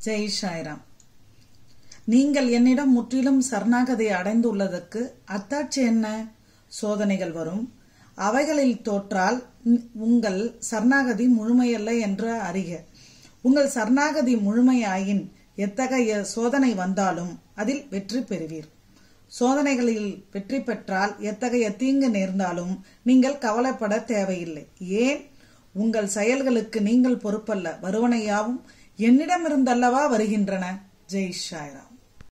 ஜெய் சாய்ராம் நீங்கள் என்னிடம் முற்றிலும் சரணாகதி அடைந்துள்ளதற்கு அத்தாட்சி என்ன சோதனைகள் வரும் அவைகளில் தோற்றால் உ- உங்கள் சரணாகதி முழுமையல்ல என்று அறிக உங்கள் சரணாகதி முழுமையாயின் எத்தகைய சோதனை வந்தாலும் அதில் வெற்றி பெறுவீர் சோதனைகளில் வெற்றி பெற்றால் எத்தகைய தீங்கு நேர்ந்தாலும் நீங்கள் கவலைப்பட தேவையில்லை ஏன் உங்கள் செயல்களுக்கு நீங்கள் பொறுப்பல்ல வருவனையாவும் என்னிடமிருந்தல்லவா வருகின்றன ஜெய் ஷாய்ராம்